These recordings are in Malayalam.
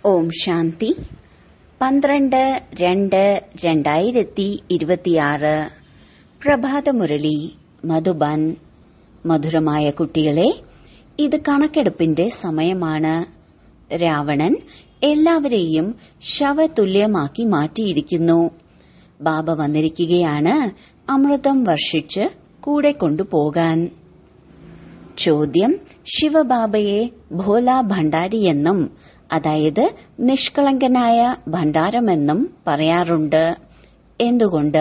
ഓം ശാന്തി പന്ത്രണ്ട് രണ്ട് രണ്ടായിരത്തി ഇരുപത്തിയാറ് പ്രഭാതമുരളി മധുബൻ മധുരമായ കുട്ടികളെ ഇത് കണക്കെടുപ്പിന്റെ സമയമാണ് രാവണൻ എല്ലാവരെയും ശവതുല്യമാക്കി മാറ്റിയിരിക്കുന്നു ബാബ വന്നിരിക്കുകയാണ് അമൃതം വർഷിച്ച് കൂടെ കൊണ്ടുപോകാൻ ചോദ്യം ശിവബാബയെ ഭോല ഭണ്ഡാരിയെന്നും അതായത് നിഷ്കളങ്കനായ ഭണ്ഡാരമെന്നും പറയാറുണ്ട് എന്തുകൊണ്ട്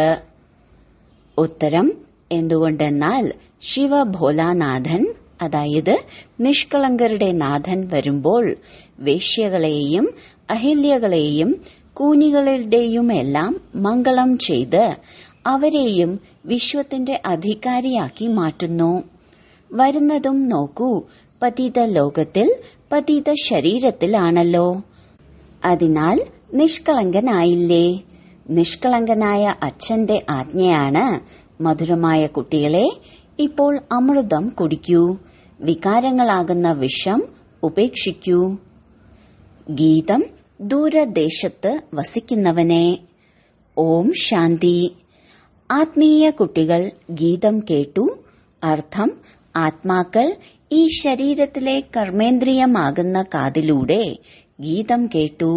ഉത്തരം എന്തുകൊണ്ടെന്നാൽ ശിവഭോലാനാഥൻ അതായത് നിഷ്കളങ്കരുടെ നാഥൻ വരുമ്പോൾ വേശ്യകളെയും അഹില്യകളെയും കൂനികളുടെയുമെല്ലാം മംഗളം ചെയ്ത് അവരെയും വിശ്വത്തിന്റെ അധികാരിയാക്കി മാറ്റുന്നു വരുന്നതും നോക്കൂ പതിത ലോകത്തിൽ പതിത ശരീരത്തിലാണല്ലോ അതിനാൽ നിഷ്കളങ്കനായില്ലേ നിഷ്കളങ്കനായ അച്ഛന്റെ ആജ്ഞയാണ് മധുരമായ കുട്ടികളെ ഇപ്പോൾ അമൃതം കുടിക്കൂ വികാരങ്ങളാകുന്ന വിഷം ഉപേക്ഷിക്കൂ ഗീതം ദൂരദേശത്ത് വസിക്കുന്നവനെ ഓം ശാന്തി ആത്മീയ കുട്ടികൾ ഗീതം കേട്ടു അർത്ഥം ആത്മാക്കൾ ഈ ശരീരത്തിലെ കർമ്മേന്ദ്രിയമാകുന്ന കാതിലൂടെ ഗീതം കേട്ടു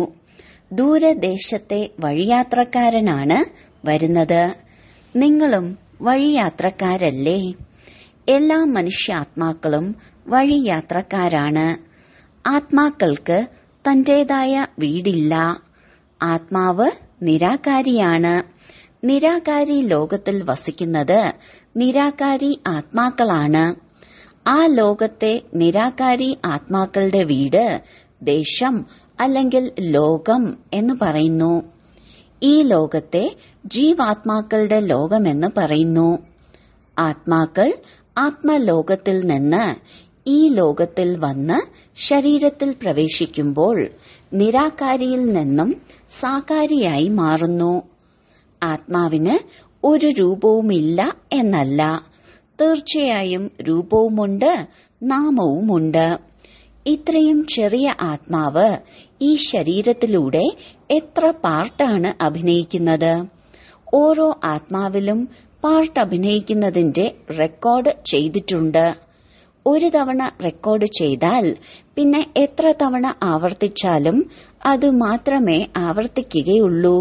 ദൂരദേശത്തെ വഴിയാത്രക്കാരനാണ് വരുന്നത് നിങ്ങളും വഴിയാത്രക്കാരല്ലേ എല്ലാ മനുഷ്യാത്മാക്കളും വഴിയാത്രക്കാരാണ് ആത്മാക്കൾക്ക് തന്റേതായ വീടില്ല ആത്മാവ് നിരാകാരിയാണ് നിരാകാരി ലോകത്തിൽ വസിക്കുന്നത് നിരാകാരി ആത്മാക്കളാണ് ആ ലോകത്തെ നിരാകാരി ആത്മാക്കളുടെ വീട് ദേശം അല്ലെങ്കിൽ ലോകം എന്ന് പറയുന്നു ഈ ലോകത്തെ ജീവാത്മാക്കളുടെ ലോകമെന്ന് പറയുന്നു ആത്മാക്കൾ ആത്മലോകത്തിൽ നിന്ന് ഈ ലോകത്തിൽ വന്ന് ശരീരത്തിൽ പ്രവേശിക്കുമ്പോൾ നിരാകാരിയിൽ നിന്നും സാകാരിയായി മാറുന്നു ആത്മാവിന് ഒരു രൂപവുമില്ല എന്നല്ല തീർച്ചയായും രൂപവുമുണ്ട് നാമവുമുണ്ട് ഇത്രയും ചെറിയ ആത്മാവ് ഈ ശരീരത്തിലൂടെ എത്ര പാർട്ടാണ് അഭിനയിക്കുന്നത് ഓരോ ആത്മാവിലും പാർട്ട് അഭിനയിക്കുന്നതിന്റെ റെക്കോർഡ് ചെയ്തിട്ടുണ്ട് ഒരു തവണ റെക്കോർഡ് ചെയ്താൽ പിന്നെ എത്ര തവണ ആവർത്തിച്ചാലും അത് മാത്രമേ ആവർത്തിക്കുകയുള്ളൂ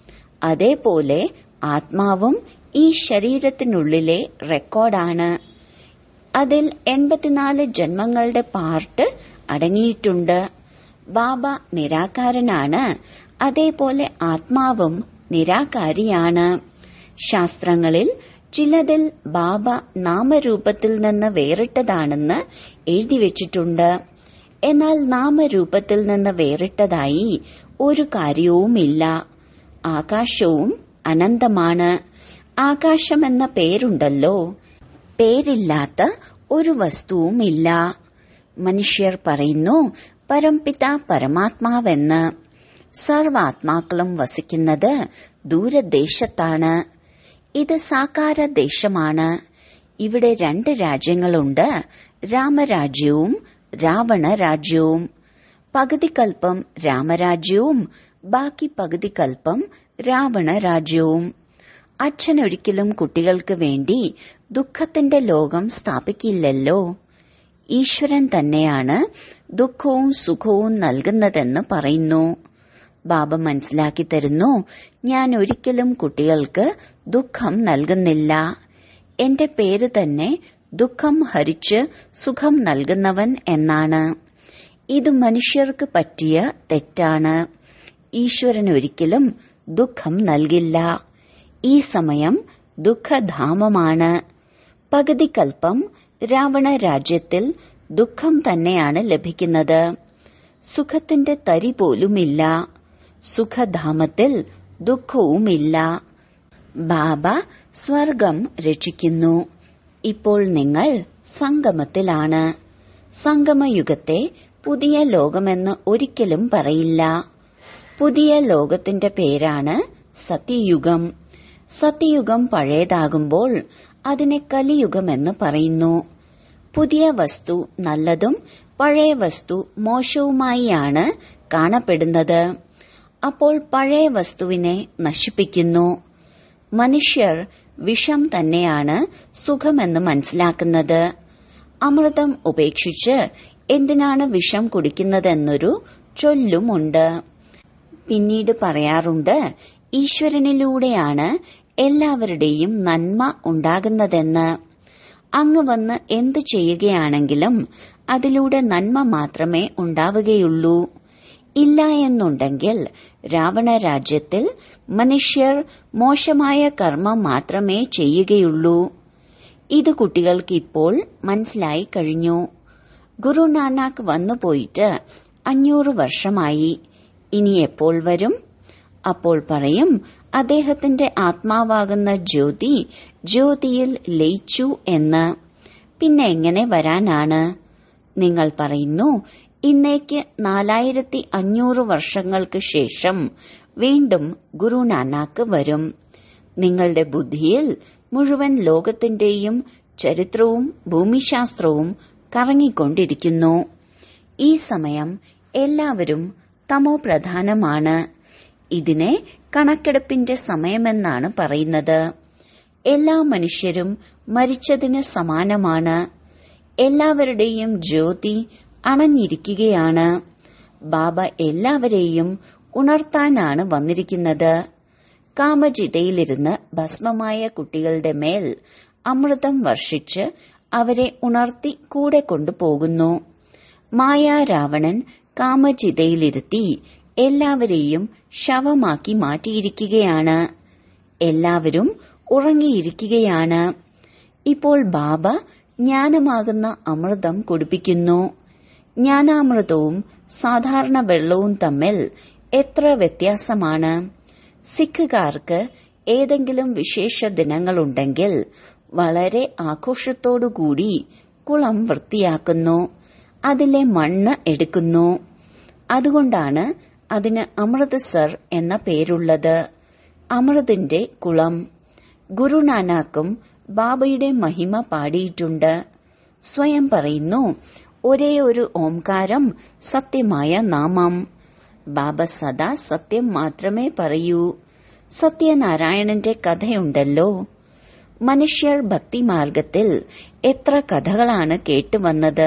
അതേപോലെ ആത്മാവും ഈ ശരീരത്തിനുള്ളിലെ റെക്കോർഡാണ് അതിൽ എൺപത്തിനാല് ജന്മങ്ങളുടെ പാർട്ട് അടങ്ങിയിട്ടുണ്ട് ബാബ നിരാകാരനാണ് അതേപോലെ ആത്മാവും നിരാകാരിയാണ് ശാസ്ത്രങ്ങളിൽ ചിലതിൽ ബാബ നാമരൂപത്തിൽ നിന്ന് വേറിട്ടതാണെന്ന് എഴുതി വച്ചിട്ടുണ്ട് എന്നാൽ നാമരൂപത്തിൽ നിന്ന് വേറിട്ടതായി ഒരു കാര്യവുമില്ല ആകാശവും അനന്തമാണ് ആകാശം എന്ന പേരുണ്ടല്ലോ പേരില്ലാത്ത ഒരു വസ്തുവുമില്ല മനുഷ്യർ പറയുന്നു പരംപിത പരമാത്മാവെന്ന് സർവാത്മാക്കളും വസിക്കുന്നത് ദൂരദേശത്താണ് ഇത് സാകാര ദേശമാണ് ഇവിടെ രണ്ട് രാജ്യങ്ങളുണ്ട് രാമരാജ്യവും രാവണ രാജ്യവും പകുതി കൽപ്പം രാമരാജ്യവും ബാക്കി പകുതി കൽപ്പം രാവണ രാജ്യവും അച്ഛനൊരിക്കലും കുട്ടികൾക്ക് വേണ്ടി ദുഃഖത്തിന്റെ ലോകം സ്ഥാപിക്കില്ലല്ലോ ഈശ്വരൻ തന്നെയാണ് ദുഃഖവും സുഖവും നൽകുന്നതെന്ന് പറയുന്നു ബാബ മനസ്സിലാക്കി തരുന്നു ഞാൻ ഒരിക്കലും കുട്ടികൾക്ക് ദുഃഖം നൽകുന്നില്ല എന്റെ പേര് തന്നെ ദുഃഖം ഹരിച്ച് സുഖം നൽകുന്നവൻ എന്നാണ് ഇത് മനുഷ്യർക്ക് പറ്റിയ തെറ്റാണ് ഈശ്വരൻ ഒരിക്കലും ദുഃഖം നൽകില്ല ഈ സമയം ദുഃഖധാമമാണ് പകുതി കൽപ്പം രാവണ രാജ്യത്തിൽ ദുഃഖം തന്നെയാണ് ലഭിക്കുന്നത് സുഖത്തിന്റെ തരി പോലുമില്ല സുഖധാമത്തിൽ ദുഃഖവുമില്ല ബാബ സ്വർഗം രക്ഷിക്കുന്നു ഇപ്പോൾ നിങ്ങൾ സംഗമത്തിലാണ് സംഗമയുഗത്തെ പുതിയ ലോകമെന്ന് ഒരിക്കലും പറയില്ല പുതിയ ലോകത്തിന്റെ പേരാണ് സത്യയുഗം സത്യയുഗം പഴയതാകുമ്പോൾ അതിനെ കലിയുഗമെന്ന് പറയുന്നു പുതിയ വസ്തു നല്ലതും പഴയ വസ്തു മോശവുമായിയാണ് കാണപ്പെടുന്നത് അപ്പോൾ പഴയ വസ്തുവിനെ നശിപ്പിക്കുന്നു മനുഷ്യർ വിഷം തന്നെയാണ് സുഖമെന്ന് മനസ്സിലാക്കുന്നത് അമൃതം ഉപേക്ഷിച്ച് എന്തിനാണ് വിഷം കുടിക്കുന്നതെന്നൊരു ചൊല്ലുമുണ്ട് പിന്നീട് പറയാറുണ്ട് ഈശ്വരനിലൂടെയാണ് എല്ലാവരുടെയും നന്മ ഉണ്ടാകുന്നതെന്ന് അങ്ങ് വന്ന് എന്തു ചെയ്യുകയാണെങ്കിലും അതിലൂടെ നന്മ മാത്രമേ ഉണ്ടാവുകയുള്ളൂ ഇല്ല എന്നുണ്ടെങ്കിൽ രാവണ രാജ്യത്തിൽ മനുഷ്യർ മോശമായ കർമ്മം മാത്രമേ ചെയ്യുകയുള്ളൂ ഇത് കുട്ടികൾക്ക് ഇപ്പോൾ മനസ്സിലായി കഴിഞ്ഞു ഗുരു നാനാക്ക് വന്നുപോയിട്ട് അഞ്ഞൂറ് വർഷമായി ഇനി എപ്പോൾ വരും അപ്പോൾ പറയും അദ്ദേഹത്തിന്റെ ആത്മാവാകുന്ന ജ്യോതി ജ്യോതിയിൽ ലയിച്ചു എന്ന് പിന്നെ എങ്ങനെ വരാനാണ് നിങ്ങൾ പറയുന്നു ഇന്നേക്ക് നാലായിരത്തി അഞ്ഞൂറ് വർഷങ്ങൾക്ക് ശേഷം വീണ്ടും ഗുരു നാനാക്ക് വരും നിങ്ങളുടെ ബുദ്ധിയിൽ മുഴുവൻ ലോകത്തിന്റെയും ചരിത്രവും ഭൂമിശാസ്ത്രവും കറങ്ങിക്കൊണ്ടിരിക്കുന്നു ഈ സമയം എല്ലാവരും തമോ പ്രധാനമാണ് ഇതിനെ കണക്കെടുപ്പിന്റെ സമയമെന്നാണ് പറയുന്നത് എല്ലാ മനുഷ്യരും മരിച്ചതിന് സമാനമാണ് എല്ലാവരുടെയും ജ്യോതി അണഞ്ഞിരിക്കുകയാണ് ബാബ എല്ലാവരെയും ഉണർത്താനാണ് വന്നിരിക്കുന്നത് കാമജിതയിലിരുന്ന് ഭസ്മമായ കുട്ടികളുടെ മേൽ അമൃതം വർഷിച്ച് അവരെ ഉണർത്തി കൂടെ കൊണ്ടുപോകുന്നു മായാ രാവണൻ കാമചിതയിലിരുത്തി എല്ലാവരെയും ശവമാക്കി മാറ്റിയിരിക്കുകയാണ് എല്ലാവരും ഉറങ്ങിയിരിക്കുകയാണ് ഇപ്പോൾ ബാബ ജ്ഞാനമാകുന്ന അമൃതം കുടിപ്പിക്കുന്നു ജ്ഞാനാമൃതവും സാധാരണ വെള്ളവും തമ്മിൽ എത്ര വ്യത്യാസമാണ് സിഖുകാർക്ക് ഏതെങ്കിലും വിശേഷ ദിനങ്ങളുണ്ടെങ്കിൽ വളരെ ആഘോഷത്തോടുകൂടി കുളം വൃത്തിയാക്കുന്നു അതിലെ മണ്ണ് എടുക്കുന്നു അതുകൊണ്ടാണ് അതിന് അമൃത്സർ എന്ന പേരുള്ളത് അമൃതിന്റെ കുളം ഗുരുനാനാക്കും ബാബയുടെ മഹിമ പാടിയിട്ടുണ്ട് സ്വയം പറയുന്നു ഒരേ ഒരു ഓംകാരം സത്യമായ നാമം ബാബ സദാ സത്യം മാത്രമേ പറയൂ സത്യനാരായണന്റെ കഥയുണ്ടല്ലോ മനുഷ്യർ ഭക്തിമാർഗത്തിൽ എത്ര കഥകളാണ് കേട്ടുവന്നത്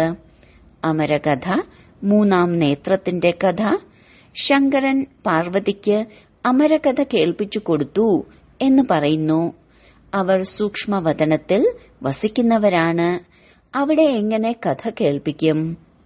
അമരകഥ മൂന്നാം നേത്രത്തിന്റെ കഥ ശങ്കരൻ പാർവതിക്ക് അമരകഥ കേൾപ്പിച്ചു കൊടുത്തു എന്ന് പറയുന്നു അവർ സൂക്ഷ്മവതനത്തിൽ വസിക്കുന്നവരാണ് അവിടെ എങ്ങനെ കഥ കേൾപ്പിക്കും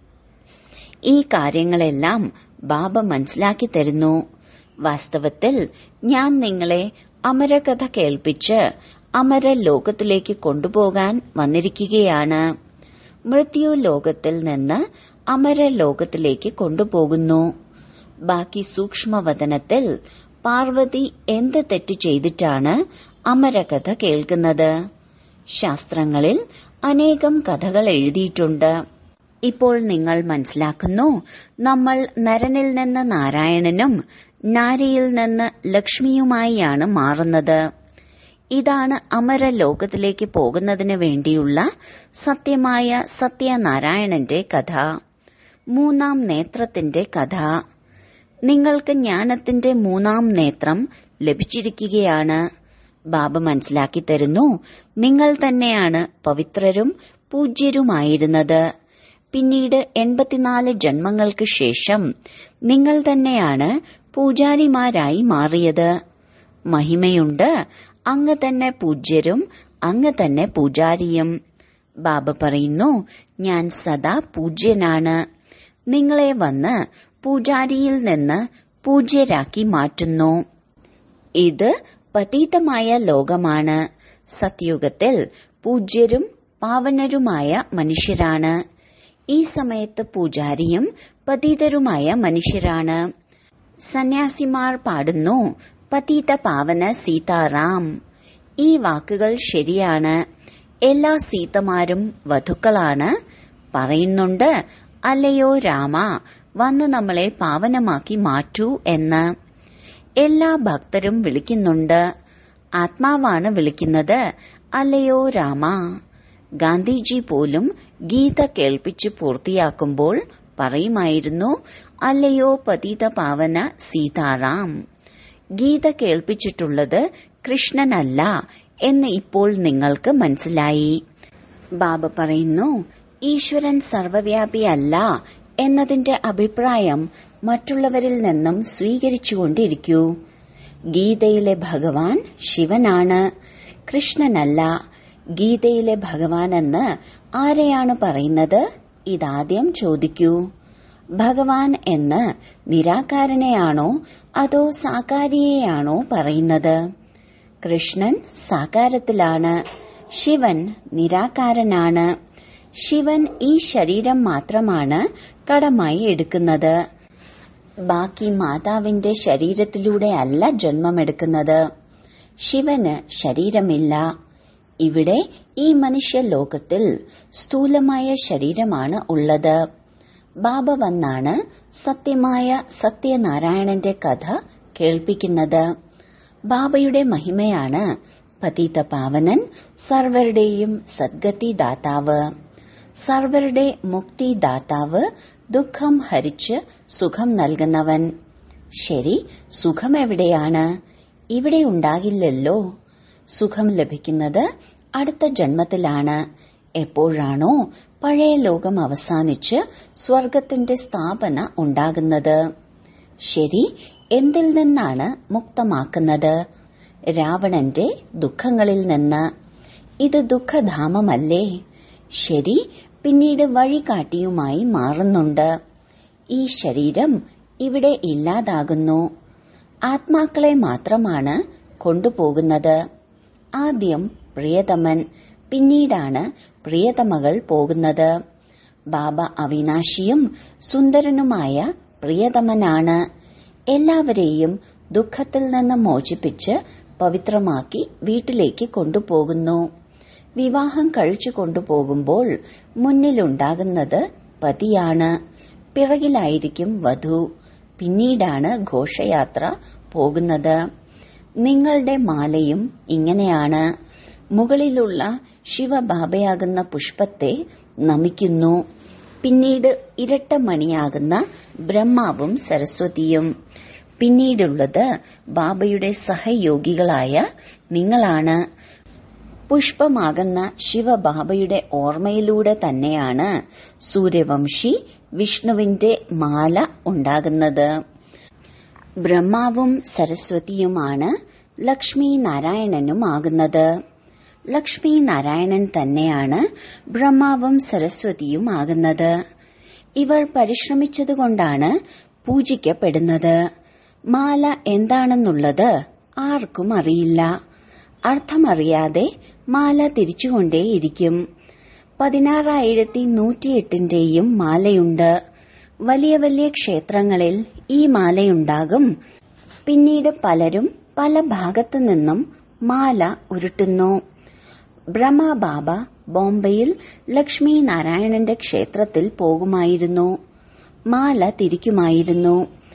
ഈ കാര്യങ്ങളെല്ലാം ബാബ മനസ്സിലാക്കി തരുന്നു വാസ്തവത്തിൽ ഞാൻ നിങ്ങളെ അമരകഥ കേൾപ്പിച്ച് അമര ലോകത്തിലേക്ക് കൊണ്ടുപോകാൻ വന്നിരിക്കുകയാണ് മൃത്യു ലോകത്തിൽ നിന്ന് അമര ലോകത്തിലേക്ക് കൊണ്ടുപോകുന്നു ബാക്കി സൂക്ഷ്മവതനത്തിൽ പാർവതി എന്ത് തെറ്റ് ചെയ്തിട്ടാണ് അമരകഥ കേൾക്കുന്നത് ശാസ്ത്രങ്ങളിൽ അനേകം കഥകൾ എഴുതിയിട്ടുണ്ട് ഇപ്പോൾ നിങ്ങൾ മനസ്സിലാക്കുന്നു നമ്മൾ നരനിൽ നിന്ന് നാരായണനും നാരിയിൽ നിന്ന് ലക്ഷ്മിയുമായിയാണ് മാറുന്നത് ഇതാണ് അമര ലോകത്തിലേക്ക് പോകുന്നതിന് വേണ്ടിയുള്ള സത്യമായ സത്യനാരായണന്റെ കഥ മൂന്നാം നേത്രത്തിന്റെ കഥ നിങ്ങൾക്ക് ജ്ഞാനത്തിന്റെ മൂന്നാം നേത്രം ലഭിച്ചിരിക്കുകയാണ് ബാബ മനസ്സിലാക്കി തരുന്നു നിങ്ങൾ തന്നെയാണ് പവിത്രരും പൂജ്യരുമായിരുന്നത് പിന്നീട് എൺപത്തിനാല് ജന്മങ്ങൾക്ക് ശേഷം നിങ്ങൾ തന്നെയാണ് പൂജാരിമാരായി മാറിയത് മഹിമയുണ്ട് അങ്ങ് തന്നെ പൂജ്യരും അങ്ങ് തന്നെ പൂജാരിയും ബാബ പറയുന്നു ഞാൻ സദാ പൂജ്യനാണ് നിങ്ങളെ വന്ന് പൂജാരിയിൽ നിന്ന് പൂജ്യരാക്കി മാറ്റുന്നു ഇത് പതീതമായ ലോകമാണ് സത്യുഗത്തിൽ പൂജ്യരും പാവനരുമായ മനുഷ്യരാണ് ഈ സമയത്ത് പൂജാരിയും പതീതരുമായ മനുഷ്യരാണ് സന്യാസിമാർ പാടുന്നു പതീത പാവന സീതാറാം ഈ വാക്കുകൾ ശരിയാണ് എല്ലാ സീതമാരും വധുക്കളാണ് പറയുന്നുണ്ട് അല്ലയോ രാമ വന്ന് നമ്മളെ പാവനമാക്കി മാറ്റൂ എന്ന് എല്ലാ ഭക്തരും വിളിക്കുന്നുണ്ട് ആത്മാവാണ് വിളിക്കുന്നത് അല്ലയോ രാമ ഗാന്ധിജി പോലും ഗീത കേൾപ്പിച്ചു പൂർത്തിയാക്കുമ്പോൾ പറയുമായിരുന്നു അല്ലയോ പതിത പാവന സീതാറാം ഗീത കേൾപ്പിച്ചിട്ടുള്ളത് കൃഷ്ണനല്ല എന്ന് ഇപ്പോൾ നിങ്ങൾക്ക് മനസ്സിലായി ബാബ പറയുന്നു ഈശ്വരൻ സർവവ്യാപിയല്ല എന്നതിന്റെ അഭിപ്രായം മറ്റുള്ളവരിൽ നിന്നും സ്വീകരിച്ചുകൊണ്ടിരിക്കൂ ഗീതയിലെ ഭഗവാൻ ശിവനാണ് കൃഷ്ണനല്ല ഗീതയിലെ ഭഗവാൻ എന്ന് ആരെയാണ് പറയുന്നത് ഇതാദ്യം ചോദിക്കൂ ഭഗവാൻ എന്ന് നിരാകാരനെയാണോ അതോ സാകാരിയെയാണോ പറയുന്നത് കൃഷ്ണൻ സാകാരത്തിലാണ് ശിവൻ നിരാകാരനാണ് ശിവൻ ഈ ശരീരം മാത്രമാണ് കടമായി എടുക്കുന്നത് ബാക്കി മാതാവിന്റെ ശരീരത്തിലൂടെ അല്ല ജന്മമെടുക്കുന്നത് ശിവന് ശരീരമില്ല ഇവിടെ ഈ മനുഷ്യ ലോകത്തിൽ സ്ഥൂലമായ ശരീരമാണ് ഉള്ളത് ബാബ വന്നാണ് സത്യമായ സത്യനാരായണന്റെ കഥ കേൾപ്പിക്കുന്നത് ബാബയുടെ മഹിമയാണ് പതീത പാവനൻ സർവരുടെയും സദ്ഗതി ദാതാവ് സർവരുടെ മുക്തി ദാതാവ് ദുഃഖം ഹരിച്ച് സുഖം നൽകുന്നവൻ ശരി സുഖം എവിടെയാണ് ഇവിടെ ഉണ്ടാകില്ലല്ലോ സുഖം ലഭിക്കുന്നത് അടുത്ത ജന്മത്തിലാണ് എപ്പോഴാണോ പഴയ ലോകം അവസാനിച്ച് സ്വർഗത്തിന്റെ സ്ഥാപന ഉണ്ടാകുന്നത് ശരി എന്തിൽ നിന്നാണ് മുക്തമാക്കുന്നത് രാവണന്റെ ദുഃഖങ്ങളിൽ നിന്ന് ഇത് ദുഃഖധാമമല്ലേ ശരി പിന്നീട് വഴികാട്ടിയുമായി മാറുന്നുണ്ട് ഈ ശരീരം ഇവിടെ ഇല്ലാതാകുന്നു ആത്മാക്കളെ മാത്രമാണ് കൊണ്ടുപോകുന്നത് ആദ്യം പ്രിയതമൻ പിന്നീടാണ് പ്രിയതമകൾ പോകുന്നത് ബാബ അവിനാശിയും സുന്ദരനുമായ പ്രിയതമനാണ് എല്ലാവരെയും ദുഃഖത്തിൽ നിന്ന് മോചിപ്പിച്ച് പവിത്രമാക്കി വീട്ടിലേക്ക് കൊണ്ടുപോകുന്നു വിവാഹം കഴിച്ചു കൊണ്ടുപോകുമ്പോൾ മുന്നിലുണ്ടാകുന്നത് പതിയാണ് പിറകിലായിരിക്കും വധു പിന്നീടാണ് ഘോഷയാത്ര പോകുന്നത് നിങ്ങളുടെ മാലയും ഇങ്ങനെയാണ് മുകളിലുള്ള ശിവബാബയാകുന്ന പുഷ്പത്തെ നമിക്കുന്നു പിന്നീട് ഇരട്ട മണിയാകുന്ന ബ്രഹ്മാവും സരസ്വതിയും പിന്നീടുള്ളത് ബാബയുടെ സഹയോഗികളായ നിങ്ങളാണ് പുഷ്പമാകുന്ന ശിവബാബയുടെ ഓർമ്മയിലൂടെ തന്നെയാണ് സൂര്യവംശി വിഷ്ണുവിന്റെ മാല ഉണ്ടാകുന്നത് ബ്രഹ്മാവും സരസ്വതിയുമാണ് ലക്ഷ്മി നാരായണനുമാകുന്നത് ലക്ഷ്മി നാരായണൻ തന്നെയാണ് ബ്രഹ്മാവും സരസ്വതിയും ആകുന്നത് ഇവർ പരിശ്രമിച്ചതുകൊണ്ടാണ് പൂജിക്കപ്പെടുന്നത് മാല എന്താണെന്നുള്ളത് ആർക്കും അറിയില്ല അർത്ഥമറിയാതെ മാല തിരിച്ചുകൊണ്ടേയിരിക്കും പതിനാറായിരത്തി നൂറ്റിയെട്ടിന്റെയും മാലയുണ്ട് വലിയ വലിയ ക്ഷേത്രങ്ങളിൽ ഈ മാലയുണ്ടാകും പിന്നീട് പലരും പല ഭാഗത്തു നിന്നും മാല ഉരുട്ടുന്നു ബ്രഹ്മബാബ ബോംബെയിൽ ലക്ഷ്മി നാരായണന്റെ ക്ഷേത്രത്തിൽ പോകുമായിരുന്നു മാല തിരിക്കുമായിരുന്നു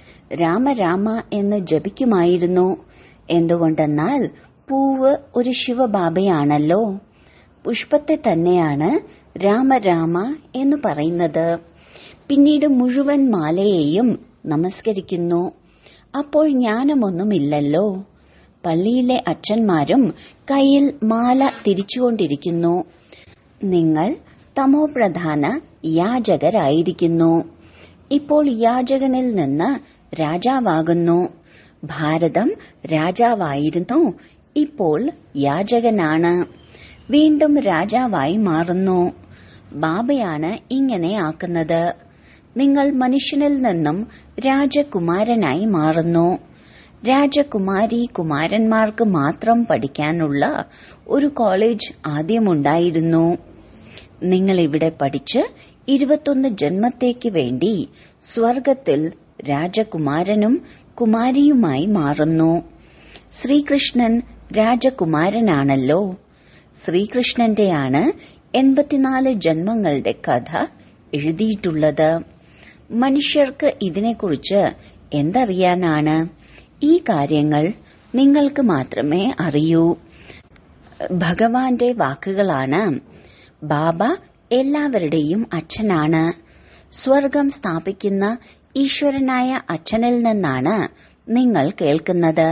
രാമരാമ എന്ന് ജപിക്കുമായിരുന്നു എന്തുകൊണ്ടെന്നാൽ പൂവ് ഒരു ശിവബാബയാണല്ലോ പുഷ്പത്തെ തന്നെയാണ് രാമരാമ എന്ന് പറയുന്നത് പിന്നീട് മുഴുവൻ മാലയെയും നമസ്കരിക്കുന്നു അപ്പോൾ ജ്ഞാനമൊന്നുമില്ലല്ലോ പള്ളിയിലെ അച്ഛന്മാരും കയ്യിൽ മാല തിരിച്ചുകൊണ്ടിരിക്കുന്നു നിങ്ങൾ തമോപ്രധാന യാചകരായിരിക്കുന്നു ഇപ്പോൾ യാചകനിൽ നിന്ന് രാജാവാകുന്നു ഭാരതം രാജാവായിരുന്നു ഇപ്പോൾ യാചകനാണ് വീണ്ടും രാജാവായി മാറുന്നു ബാബയാണ് ഇങ്ങനെ ആക്കുന്നത് നിങ്ങൾ മനുഷ്യനിൽ നിന്നും രാജകുമാരനായി മാറുന്നു രാജകുമാരി കുമാരന്മാർക്ക് മാത്രം പഠിക്കാനുള്ള ഒരു കോളേജ് ആദ്യമുണ്ടായിരുന്നു നിങ്ങൾ ഇവിടെ പഠിച്ച് ഇരുപത്തൊന്ന് ജന്മത്തേക്ക് വേണ്ടി സ്വർഗത്തിൽ രാജകുമാരനും കുമാരിയുമായി മാറുന്നു ശ്രീകൃഷ്ണൻ രാജകുമാരനാണല്ലോ ശ്രീകൃഷ്ണന്റെയാണ് എൺപത്തിനാല് ജന്മങ്ങളുടെ കഥ എഴുതിയിട്ടുള്ളത് മനുഷ്യർക്ക് ഇതിനെക്കുറിച്ച് എന്തറിയാനാണ് ഈ കാര്യങ്ങൾ നിങ്ങൾക്ക് മാത്രമേ അറിയൂ ഭഗവാന്റെ വാക്കുകളാണ് ബാബ എല്ലാവരുടെയും അച്ഛനാണ് സ്വർഗം സ്ഥാപിക്കുന്ന ഈശ്വരനായ അച്ഛനിൽ നിന്നാണ് നിങ്ങൾ കേൾക്കുന്നത്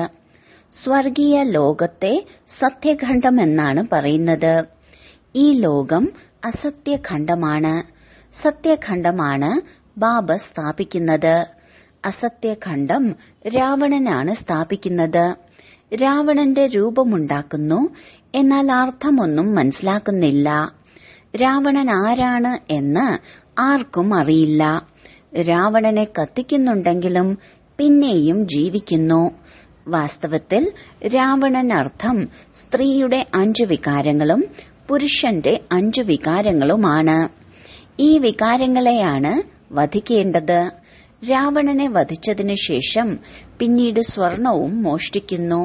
സ്വർഗീയ ലോകത്തെ സത്യഖണ്ഡമെന്നാണ് പറയുന്നത് ഈ ലോകം അസത്യഖണ്ഡമാണ് സത്യഖണ്ഡമാണ് ബാബ സ്ഥാപിക്കുന്നത് അസത്യഖണ്ഡം രാവണനാണ് സ്ഥാപിക്കുന്നത് രാവണന്റെ രൂപമുണ്ടാക്കുന്നു എന്നാൽ അർത്ഥമൊന്നും മനസ്സിലാക്കുന്നില്ല രാവണൻ ആരാണ് എന്ന് ആർക്കും അറിയില്ല രാവണനെ കത്തിക്കുന്നുണ്ടെങ്കിലും പിന്നെയും ജീവിക്കുന്നു വാസ്തവത്തിൽ രാവണൻ അർത്ഥം സ്ത്രീയുടെ അഞ്ചു വികാരങ്ങളും പുരുഷന്റെ അഞ്ചു വികാരങ്ങളുമാണ് ഈ വികാരങ്ങളെയാണ് വധിക്കേണ്ടത് രാവണനെ വധിച്ചതിനു ശേഷം പിന്നീട് സ്വർണവും മോഷ്ടിക്കുന്നു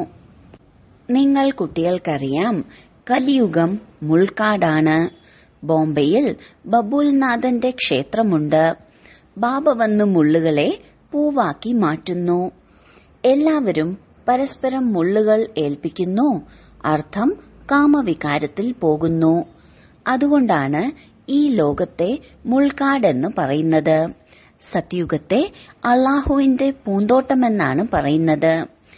നിങ്ങൾ കുട്ടികൾക്കറിയാം കലിയുഗം മുൾക്കാടാണ് ബോംബെയിൽ ബബുൽനാഥന്റെ ക്ഷേത്രമുണ്ട് ബാബ വന്ന് മുള്ളുകളെ പൂവാക്കി മാറ്റുന്നു എല്ലാവരും പരസ്പരം മുള്ളുകൾ ഏൽപ്പിക്കുന്നു അർത്ഥം കാമവികാരത്തിൽ പോകുന്നു അതുകൊണ്ടാണ് ഈ ലോകത്തെ മുൾക്കാടെന്ന് പറയുന്നത് സത്യുഗത്തെ അള്ളാഹുവിന്റെ പൂന്തോട്ടമെന്നാണ് പറയുന്നത്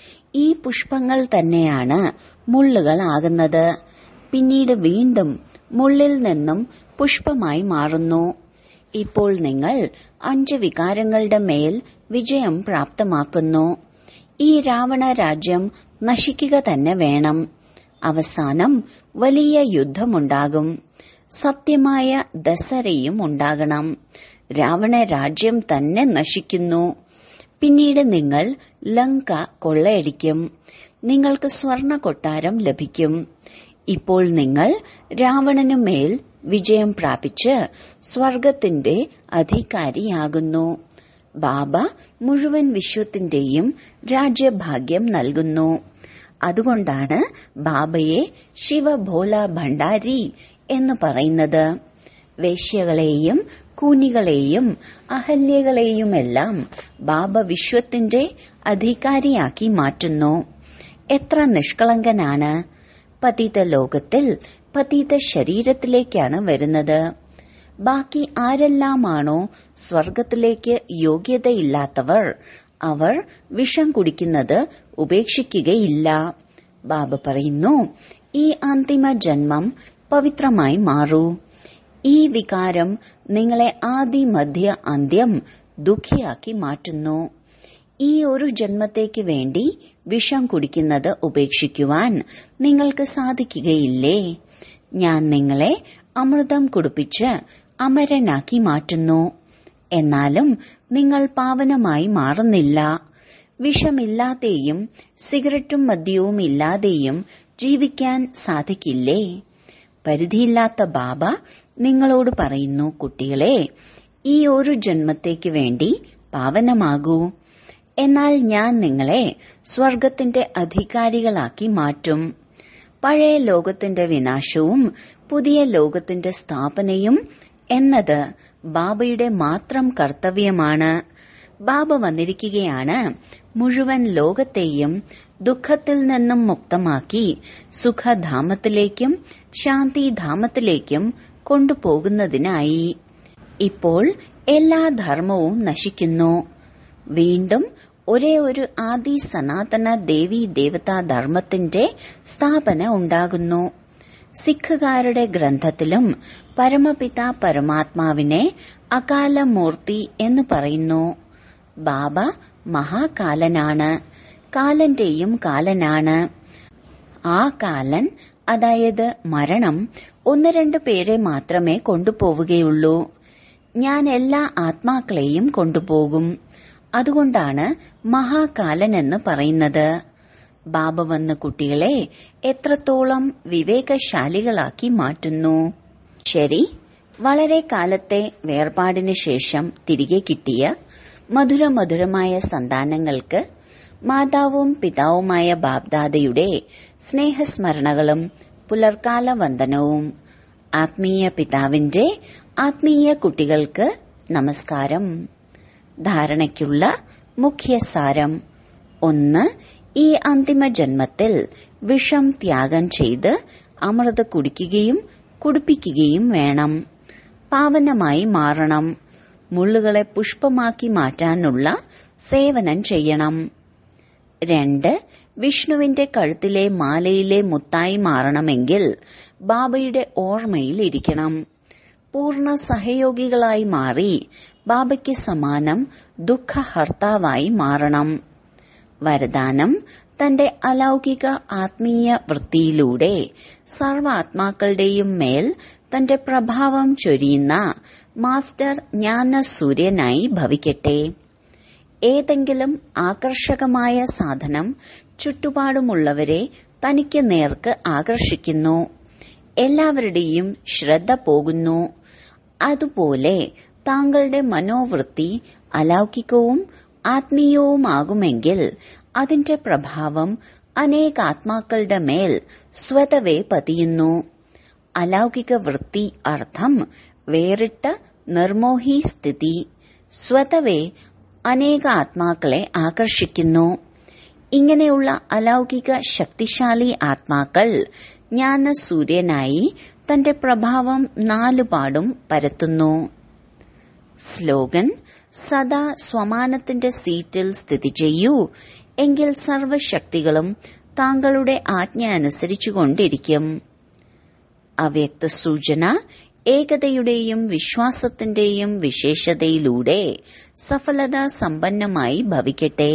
ഈ പുഷ്പങ്ങൾ തന്നെയാണ് മുള്ളുകളാകുന്നത് പിന്നീട് വീണ്ടും മുള്ളിൽ നിന്നും പുഷ്പമായി മാറുന്നു ഇപ്പോൾ നിങ്ങൾ അഞ്ച് വികാരങ്ങളുടെ മേൽ വിജയം പ്രാപ്തമാക്കുന്നു ഈ രാവണ രാജ്യം നശിക്കുക തന്നെ വേണം അവസാനം വലിയ യുദ്ധമുണ്ടാകും സത്യമായ ദസരയും ഉണ്ടാകണം രാവണ രാജ്യം തന്നെ നശിക്കുന്നു പിന്നീട് നിങ്ങൾ ലങ്ക കൊള്ളയടിക്കും നിങ്ങൾക്ക് സ്വർണ കൊട്ടാരം ലഭിക്കും ഇപ്പോൾ നിങ്ങൾ രാവണനു മേൽ വിജയം പ്രാപിച്ച് സ്വർഗത്തിന്റെ അധികാരിയാകുന്നു ബാബ മുഴുവൻ വിശ്വത്തിന്റെയും രാജ്യഭാഗ്യം നൽകുന്നു അതുകൊണ്ടാണ് ബാബയെ ശിവഭോല ഭണ്ഡാരി എന്ന് പറയുന്നത് വേശ്യകളെയും കൂനികളെയും അഹല്യകളെയുമെല്ലാം ബാബ വിശ്വത്തിന്റെ അധികാരിയാക്കി മാറ്റുന്നു എത്ര നിഷ്കളങ്കനാണ് പതിത ലോകത്തിൽ പതിത ശരീരത്തിലേക്കാണ് വരുന്നത് ബാക്കി ആരെല്ലാമാണോ സ്വർഗത്തിലേക്ക് യോഗ്യതയില്ലാത്തവർ അവർ വിഷം കുടിക്കുന്നത് ഉപേക്ഷിക്കുകയില്ല ബാബ പറയുന്നു ഈ അന്തിമ ജന്മം പവിത്രമായി മാറൂ ഈ വികാരം നിങ്ങളെ ആദി മധ്യ അന്ത്യം ദുഃഖിയാക്കി മാറ്റുന്നു ഈ ഒരു ജന്മത്തേക്ക് വേണ്ടി വിഷം കുടിക്കുന്നത് ഉപേക്ഷിക്കുവാൻ നിങ്ങൾക്ക് സാധിക്കുകയില്ലേ ഞാൻ നിങ്ങളെ അമൃതം കുടിപ്പിച്ച് അമരനാക്കി മാറ്റുന്നു എന്നാലും നിങ്ങൾ പാവനമായി മാറുന്നില്ല വിഷമില്ലാതെയും സിഗരറ്റും മദ്യവും ഇല്ലാതെയും ജീവിക്കാൻ സാധിക്കില്ലേ പരിധിയില്ലാത്ത ബാബ നിങ്ങളോട് പറയുന്നു കുട്ടികളെ ഈ ഒരു ജന്മത്തേക്ക് വേണ്ടി പാവനമാകൂ എന്നാൽ ഞാൻ നിങ്ങളെ സ്വർഗത്തിന്റെ അധികാരികളാക്കി മാറ്റും പഴയ ലോകത്തിന്റെ വിനാശവും പുതിയ ലോകത്തിന്റെ സ്ഥാപനയും എന്നത് ബാബയുടെ മാത്രം കർത്തവ്യമാണ് ബാബ വന്നിരിക്കുകയാണ് മുഴുവൻ ലോകത്തെയും ദുഃഖത്തിൽ നിന്നും മുക്തമാക്കി സുഖധാമത്തിലേക്കും ശാന്തിധാമത്തിലേക്കും കൊണ്ടുപോകുന്നതിനായി ഇപ്പോൾ എല്ലാ ധർമ്മവും നശിക്കുന്നു വീണ്ടും ഒരേ ഒരു ആദി സനാതന ദേവി ദേവതാ ധർമ്മത്തിന്റെ സ്ഥാപന ഉണ്ടാകുന്നു സിഖുകാരുടെ ഗ്രന്ഥത്തിലും പരമപിത പരമാത്മാവിനെ അകാലമൂർത്തി എന്ന് പറയുന്നു ബാബ മഹാകാലനാണ് കാലന്റെയും കാലനാണ് ആ കാലൻ അതായത് മരണം ഒന്ന് രണ്ട് പേരെ മാത്രമേ കൊണ്ടുപോവുകയുള്ളൂ ഞാൻ എല്ലാ ആത്മാക്കളെയും കൊണ്ടുപോകും അതുകൊണ്ടാണ് മഹാകാലൻ എന്ന് പറയുന്നത് ബാബ വന്ന് കുട്ടികളെ എത്രത്തോളം വിവേകശാലികളാക്കി മാറ്റുന്നു ശരി വളരെ കാലത്തെ വേർപാടിന് ശേഷം തിരികെ കിട്ടിയ മധുരമധുരമായ സന്താനങ്ങൾക്ക് മാതാവും പിതാവുമായ ബാബ്ദാദയുടെ സ്നേഹസ്മരണകളും പുലർക്കാല വന്ദനവും ആത്മീയ പിതാവിന്റെ ആത്മീയ കുട്ടികൾക്ക് നമസ്കാരം ധാരണയ്ക്കുള്ള മുഖ്യസാരം ഒന്ന് ഈ അന്തിമ ജന്മത്തിൽ വിഷം ത്യാഗം ചെയ്ത് അമൃത കുടിക്കുകയും കുടിപ്പിക്കുകയും വേണം പാവനമായി മാറണം മുള്ളുകളെ പുഷ്പമാക്കി മാറ്റാനുള്ള സേവനം ചെയ്യണം രണ്ട് വിഷ്ണുവിന്റെ കഴുത്തിലെ മാലയിലെ മുത്തായി മാറണമെങ്കിൽ ബാബയുടെ ഓർമ്മയിൽ ഇരിക്കണം പൂർണ്ണ സഹയോഗികളായി മാറി ബാബയ്ക്ക് സമാനം ദുഃഖഹർത്താവായി മാറണം വരദാനം തന്റെ അലൗകിക ആത്മീയ വൃത്തിയിലൂടെ സർവാത്മാക്കളുടെയും മേൽ തന്റെ പ്രഭാവം ചൊരിയുന്ന മാസ്റ്റർ ജ്ഞാന സൂര്യനായി ഭവിക്കട്ടെ ഏതെങ്കിലും ആകർഷകമായ സാധനം ചുറ്റുപാടുമുള്ളവരെ തനിക്ക് നേർക്ക് ആകർഷിക്കുന്നു എല്ലാവരുടെയും ശ്രദ്ധ പോകുന്നു അതുപോലെ താങ്കളുടെ മനോവൃത്തി അലൗകികവും ആത്മീയവുമാകുമെങ്കിൽ അതിന്റെ പ്രഭാവം അനേകാത്മാക്കളുടെ മേൽ സ്വതവേ പതിയുന്നു അലൗകിക വൃത്തി അർത്ഥം വേറിട്ട നിർമോഹി സ്ഥിതി സ്വതവേ അനേക ആത്മാക്കളെ ആകർഷിക്കുന്നു ഇങ്ങനെയുള്ള അലൗകിക ശക്തിശാലി ആത്മാക്കൾ ജ്ഞാനസൂര്യനായി തന്റെ പ്രഭാവം നാലുപാടും പരത്തുന്നു സ്ലോഗൻ സദാ സ്വമാനത്തിന്റെ സീറ്റിൽ സ്ഥിതി ചെയ്യൂ എങ്കിൽ സർവശക്തികളും താങ്കളുടെ ആജ്ഞ അനുസരിച്ചുകൊണ്ടിരിക്കും അവ്യക്ത സൂചന ഏകതയുടെയും വിശ്വാസത്തിന്റെയും വിശേഷതയിലൂടെ സഫലത സമ്പന്നമായി ഭവിക്കട്ടെ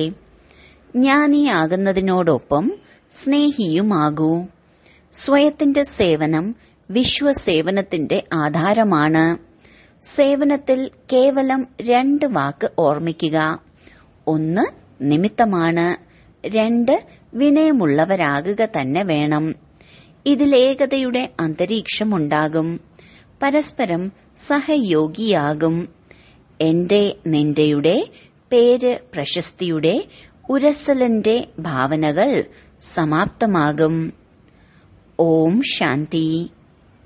ജ്ഞാനിയാകുന്നതിനോടൊപ്പം സ്നേഹിയുമാകൂ സ്വയത്തിന്റെ സേവനം വിശ്വസേവനത്തിന്റെ ആധാരമാണ് സേവനത്തിൽ കേവലം രണ്ട് വാക്ക് ഓർമ്മിക്കുക ഒന്ന് നിമിത്തമാണ് രണ്ട് വിനയമുള്ളവരാകുക തന്നെ വേണം ഇതിലേകതയുടെ അന്തരീക്ഷമുണ്ടാകും പരസ്പരം സഹയോഗിയാകും എന്റെ നിന്റെയുടെ പേര് പ്രശസ്തിയുടെ ഉരസലിന്റെ ഭാവനകൾ സമാപ്തമാകും ഓം ശാന്തി